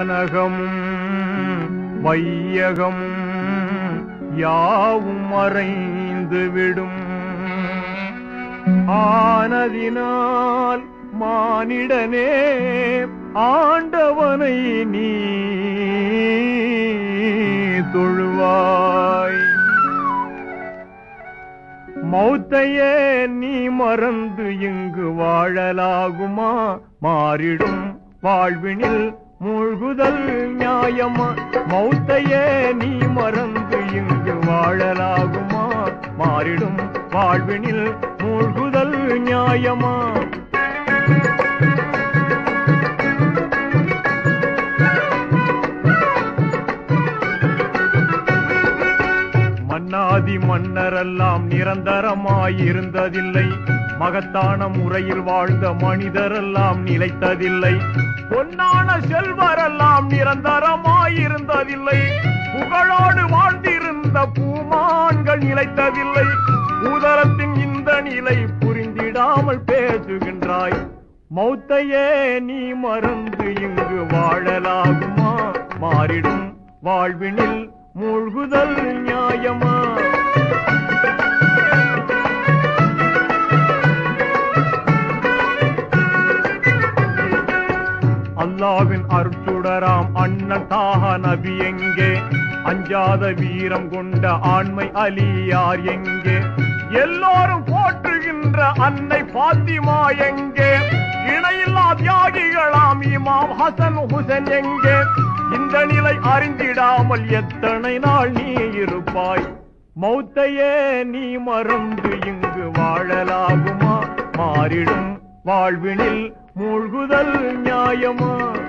வானகமும் வையகமும் யாவும் மறைந்து விடும் ஆனதினால் மானிடனே ஆண்டவனை நீ தொழுவாய் மௌத்தையே நீ மறந்து இங்கு வாழலாகுமா மாறிடும் வாழ்வினில் மூழ்குதல் நியாயமா மௌத்தையே நீ மறந்து இங்கு வாழலாகுமா மாறிடும் வாழ்வினில் மூழ்குதல் நியாயமா மன்னாதி மன்னரெல்லாம் நிரந்தரமாயிருந்ததில்லை மகத்தான முறையில் வாழ்ந்த மனிதரெல்லாம் நிலைத்ததில்லை பொன்னான செல்வரெல்லாம் நிரந்தரமாயிருந்ததில்லை புகழோடு வாழ்ந்திருந்த பூமான்கள் நிலைத்ததில்லை உதரத்தின் இந்த நிலை புரிந்திடாமல் பேசுகின்றாய் மௌத்தையே நீ மறந்து இங்கு வாழலாகுமா மாறிடும் வாழ்வினில் மூழ்குதல் நியாயமா அல்லாவின் அருட்சுடராம் அண்ணன் தாஹ நபி எங்கே அஞ்சாத வீரம் கொண்ட ஆண்மை அலியார் எங்கே எல்லோரும் போற்றுகின்ற அன்னை பாத்திமா எங்கே இணையில்லா தியாகிகளாம் இமாம் ஹசன் ஹுசன் எங்கே இந்த நிலை அறிந்திடாமல் எத்தனை நாள் நீ இருப்பாய் மௌத்தையே நீ மறந்து இங்கு வாழலாகுமா மாறிடும் வாழ்வினில் மூழ்குதல் நியாயமா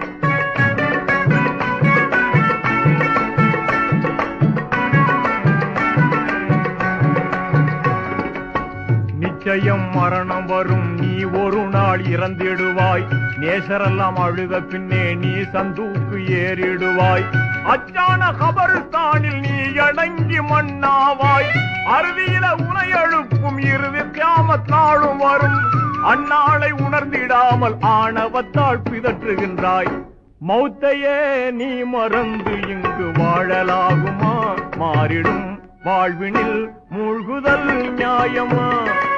நிச்சயம் மரணம் வரும் நீ ஒரு நாள் இறந்திடுவாய் நேசரெல்லாம் அழுத பின்னே நீ சந்தூக்கு ஏறிடுவாய் அச்சான கபருஸ்தானில் நீ அடங்கி மண்ணாவாய் அருவியில உனை எழுப்பும் இறுதி கியாமத் நாளும் வரும் அந்நாளை உணர்ந்திடாமல் ஆணவத்தால் பிதற்றுகின்றாய் மௌத்தையே நீ மறந்து இங்கு வாழலாகுமா மாறிடும் வாழ்வினில் மூழ்குதல் நியாயமா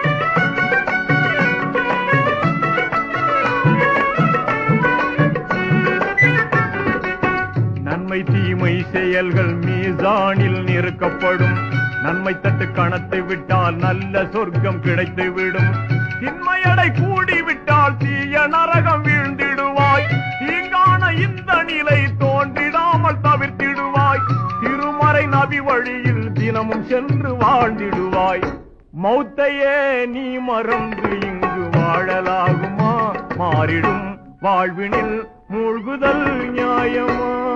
நன்மை தீமை செயல்கள் மீசானில் நிறுக்கப்படும் நன்மை தட்டு கணத்தை விட்டால் நல்ல சொர்க்கம் கிடைத்து விடும் திண்மையடை கூடிவிட்டால் தீய நரகம் வீழ்ந்திடுவாய் தீங்கான இந்த நிலை தோன்றிடாமல் தவிர்த்திடுவாய் திருமறை நபி வழியில் தினமும் சென்று வாழ்ந்திடுவாய் மௌத்தையே நீ மறந்து இங்கு வாழலாகுமா மாறிடும் வாழ்வினில் மூழ்குதல் நியாயமா